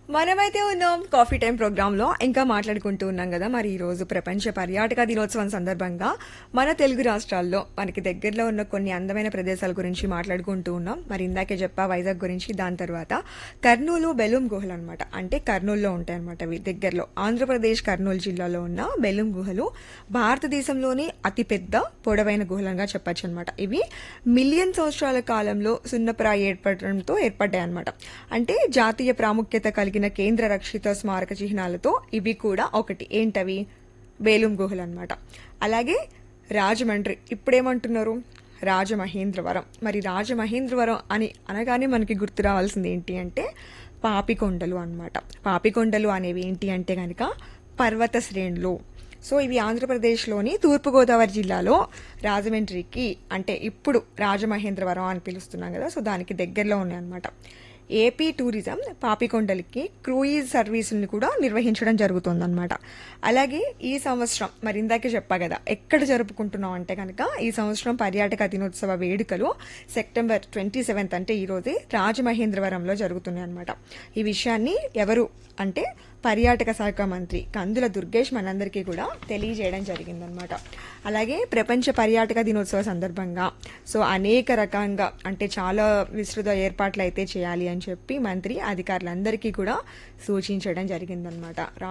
మనమైతే ఉన్నాం coffee time programme లో ఇంకా మాట్లాడుకుంటూ ఉన్నాం కదా మరి ఈ రోజు ప్రపంచ పర్యాటక దినోత్సవం సందర్భంగా మన తెలుగు రాష్ట్రాల్లో మనకి దగ్గరలో ఉన్న కొన్ని అందమైన ప్రదేశాల గురించి మాట్లాడుకుంటూ ఉన్నాం మరి ఇందాకే చెప్పా వైజాగ్ గురించి దాని తర్వాత కర్నూలు బెలూం గుహలు అనమాట అంటే కర్నూలులో ఉంటాయి అనమాట ఇవి దగ్గరలో ఆంధ్రప్రదేశ్ కర్నూలు జిల్లాలో ఉన్న బెలూం గుహలు భారతదేశంలోని అతిపెద్ద పొడవైన గుహలుగా చెప్పొచ్చు అనమాట ఇవి మిలియన్ సంవత్సరాల కాలంలో సున్నప్రాయ ఏర్పడడంతో ఏర్పడ్డాయి అనమాట అంటే జాతీయ ప్రాముఖ్యత కలిగిన కేంద్ర రక్షిత స్మారక చిహ్నాలతో ఇవి కూడా ఒకటి ఏంటవి బేలుం గుహలు అనమాట అలాగే రాజమండ్రి ఇప్పుడేమంటున్నారు రాజమహేంద్రవరం మరి రాజమహేంద్రవరం అని అనగానే మనకి గుర్తు రావాల్సింది ఏంటి అంటే పాపికొండలు అన్నమాట పాపికొండలు అనేవి ఏంటి అంటే కనుక పర్వత శ్రేణులు సో ఇవి ఆంధ్రప్రదేశ్లోని తూర్పుగోదావరి జిల్లాలో రాజమండ్రికి అంటే ఇప్పుడు రాజమహేంద్రవరం అని పిలుస్తున్నాం కదా సో దానికి దగ్గరలో ఉన్నాయన్నమాట ఏపీ టూరిజం పాపికొండలకి క్రూయిజ్ సర్వీసులను కూడా నిర్వహించడం జరుగుతుందన్నమాట అలాగే ఈ సంవత్సరం మరి ఇందాకే చెప్పా కదా ఎక్కడ జరుపుకుంటున్నాం అంటే కనుక ఈ సంవత్సరం పర్యాటక దినోత్సవ వేడుకలు సెప్టెంబర్ ట్వంటీ సెవెంత్ అంటే ఈ రోజే రాజమహేంద్రవరంలో జరుగుతున్నాయి అనమాట ఈ విషయాన్ని ఎవరు అంటే పర్యాటక శాఖ మంత్రి కందుల దుర్గేష్ మనందరికీ కూడా తెలియజేయడం జరిగిందనమాట అలాగే ప్రపంచ పర్యాటక దినోత్సవ సందర్భంగా సో అనేక రకంగా అంటే చాలా విస్తృత ఏర్పాట్లు అయితే చేయాలి అని చెప్పి మంత్రి అధికారులందరికీ కూడా సూచించడం జరిగిందనమాట